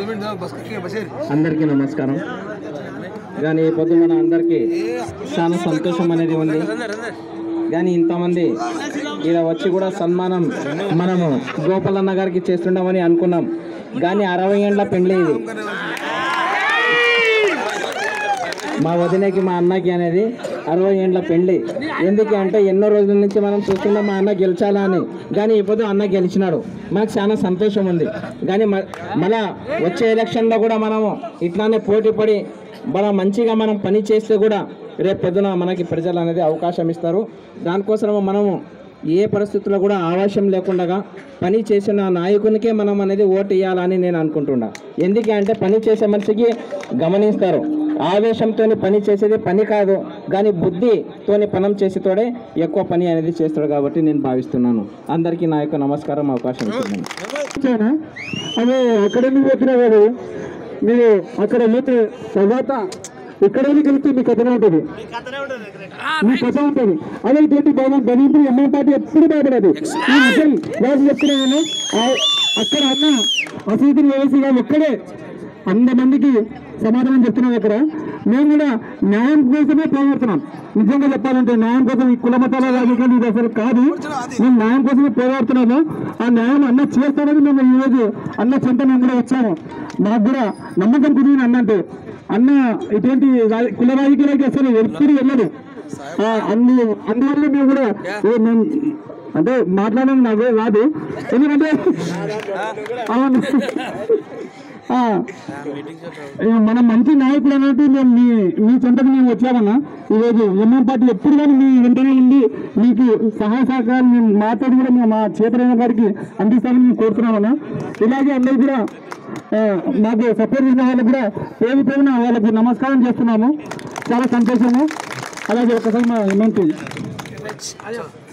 అందరికీ నమస్కారం కానీ ఈ పొద్దు మన అందరికీ చాలా సంతోషం అనేది ఉంది కానీ ఇంతమంది ఇలా వచ్చి కూడా సన్మానం మనము గోపాలన్న గారికి చేస్తుండమని అనుకున్నాం కానీ అరవై ఏండ్ల పెండ్లి ఇది మా వదినకి మా అన్నకి అనేది అరవై ఏండ్ల పెళ్లి ఎందుకు అంటే ఎన్నో రోజుల నుంచి మనం చూస్తున్నాం మా అన్న గెలిచాలా అని కానీ ఇప్పుడు అన్న గెలిచినాడు మాకు చాలా సంతోషం ఉంది కానీ మ- మళ్ళా వచ్చే ఎలక్షన్లో కూడా మనము ఇట్లానే పోటీ పడి మన మంచిగా మనం పని చేస్తే కూడా రేపు పొద్దున మనకి ప్రజలు అనేది అవకాశం ఇస్తారు దానికోసం మనము ఏ పరిస్థితుల్లో కూడా ఆవేశం లేకుండా పని చేసిన నాయకునికే మనం అనేది ఓటు ఇవ్వాలని నేను అనుకుంటున్నా ఎందుకంటే అంటే పని చేసే మనిషికి గమనిస్తారు ఆవేశంతో పని చేసేది పని కాదు కానీ బుద్ధితోని పనం చేసేతోడే ఎక్కువ పని అనేది చేస్తాడు కాబట్టి నేను భావిస్తున్నాను అందరికీ నా యొక్క నమస్కారం అవకాశం ఇస్తున్నాను వచ్చానా అదే అక్కడ ఎందుకు వచ్చినా కాదు మీరు అక్కడ వెళ్ళితే తర్వాత ఇక్కడ వెళ్తే మీ కథనే ఉంటుంది మీ కథ ఉంటుంది అదే ఇటువంటి భయం గణింపు ఎంఐ పార్టీ ఎప్పుడు భయపడదు ఈ నిజం వాళ్ళు చెప్తున్నాను అక్కడ అన్న అసీతులు వేసి గారు ఒక్కడే వంద మందికి సమాధానం చెప్తున్నాం ఇక్కడ మేము కూడా న్యాయం కోసమే పోరాడుతున్నాం నిజంగా చెప్పాలంటే న్యాయం కోసం ఈ కుల మతాల రాజకీయాలు ఇది అసలు కాదు మేము న్యాయం కోసమే పోరాడుతున్నాము ఆ న్యాయం అన్న చేస్తామని మేము ఈరోజు అన్న చెంత మేము కూడా వచ్చాము మాకు కూడా నమ్మకం కుదిరిన అన్న అంటే అన్న ఇటువంటి రా- కుల రాజకీయాలకి అసలు ఎప్పుడు వెళ్ళదు ఆ, అన్ని అందువల్ల మేము కూడా ఏ మేము అంటే మాట్లాడడం నాకే రాదు ఎందుకంటే అవును ఆ, ఏ, మన మంచి నాయకుడు అన్నట్టు మేము మీ మీ చెంతకు మేము వచ్చామన్నా ఈరోజు ఎంఎం పార్టీ ఎప్పుడు కానీ మీ వెంటనే ఉండి మీకు సహాయ సహకారాలు మేము మాట్లాడి కూడా మేము మా చేతరైన గారికి అందిస్తామని మేము కోరుతున్నామన్నా ఇలాగే అందరూ కూడా ఆ, మాకు సపోర్ట్ చేసిన వాళ్ళకి కూడా పేరు పేరున వాళ్ళకి నమస్కారం చేస్తున్నాము చాలా సంతోషము అలాగే ఒకసారి మా ఎంఎంపీ